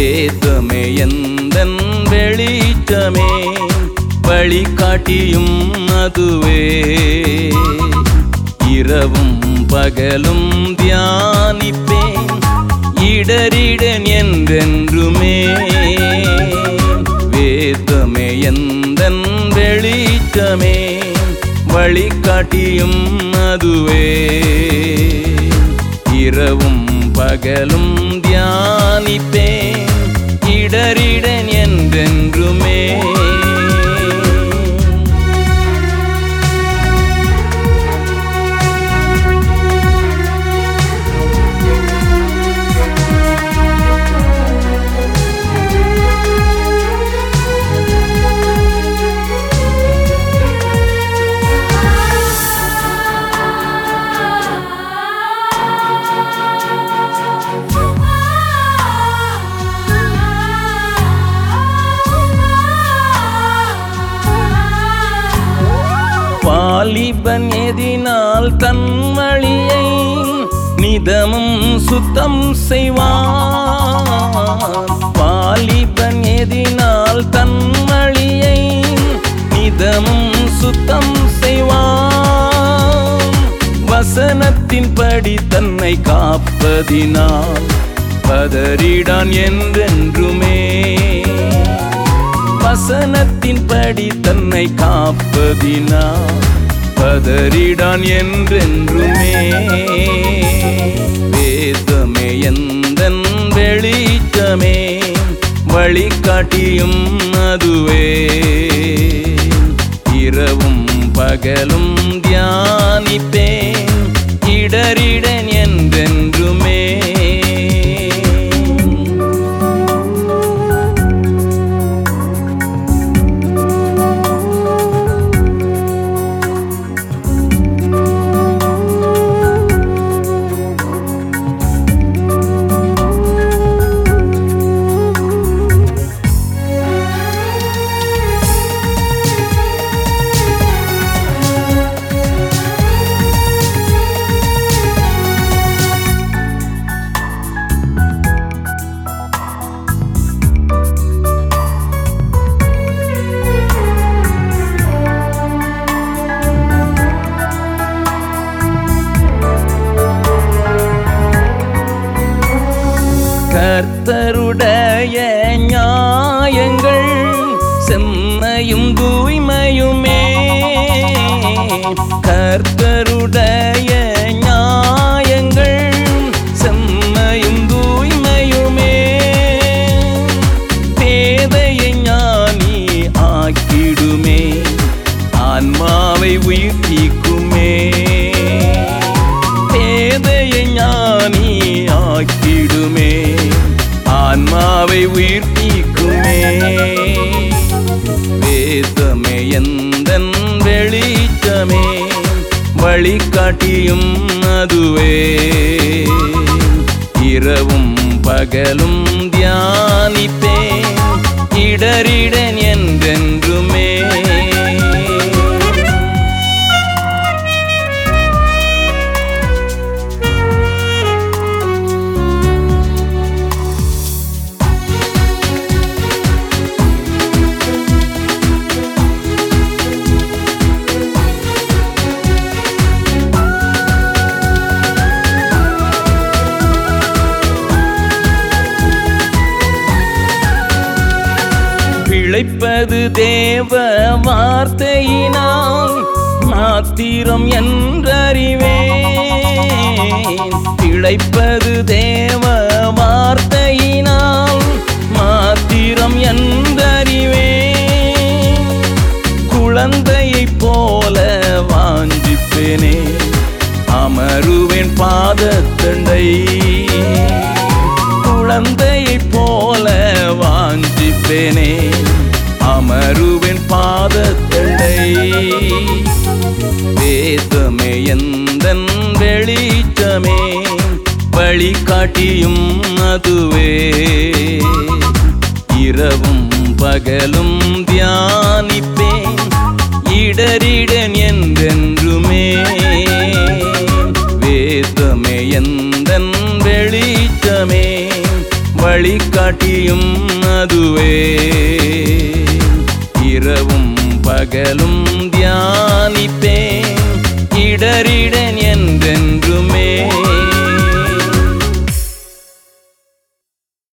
வேதமே எந்தன் வெளிச்சமே வழிகாட்டியும் அதுவே இரவும் பகலும் தியானிப்பேன் இடரிடன் என்றென்றுமே வேதமே எந்தன் வெளிச்சமே வழிகாட்டியும் அதுவே இரவும் பகலும் தியானிப்பேன் இடரிடன் என்றென்றுமே வாலிபன் எதினால் தன் வழியை நிதமும் சுத்தம் செய்வான் வாலிபன் எதினால் தன் வழியை நிதமும் சுத்தம் செய்வான் வசனத்தின்படி தன்னை காப்பதினால் பதறிடான் என்றென்றுமே வசனத்தின்படி தன்னை காப்பதினா பதறிடான் என்றென்றுமே வேதமே எந்தன் வெளிச்சமே வழிகாட்டியும் அதுவே இரவும் பகலும் தியானிப்பேன் இடரிடன் என்றென்றுமே கர்த்தருடைய நியாயங்கள் செம்மையும் தூய்மையுமே கர்த்தருடைய நியாயங்கள் செம்மையும் தூய்மையுமே பேதையை ஞானி ஆக்கிடுமே ஆன்மாவை உயிர்ப்பிக்குமே பேதையை ஞானி ஆக்கிடுமே ஆன்மாவை உயிர்ப்பிக்குமே வேதமே எந்தன் வெளிச்சமே வழிகாட்டியும் அதுவே இரவும் பகலும் தியானிப்பேன் இடரிடன் என்றென்றுமே பிழைப்பது தேவ வார்த்தையினால் மாத்திரம் என்றறிவேன் பிழைப்பது தேவ வார்த்தையினால் மாத்திரம் என்றறிவேன் குழந்தையைப் போல வாஞ்சிப்பேனே அமருவேன் பாதத்தண்டை குழந்தையைப் போல வாஞ்சிப்பேனே அமருவேன் பாதத்தண்டை வேதமே எந்தன் வெளிச்சமே வழிகாட்டியும் அதுவே இரவும் பகலும் தியானிப்பேன் இடரிடன் என்றென்றுமே வேதமே எந்தன் வெளிச்சமே வழிகாட்டி வழிகாட்டியும் அதுவே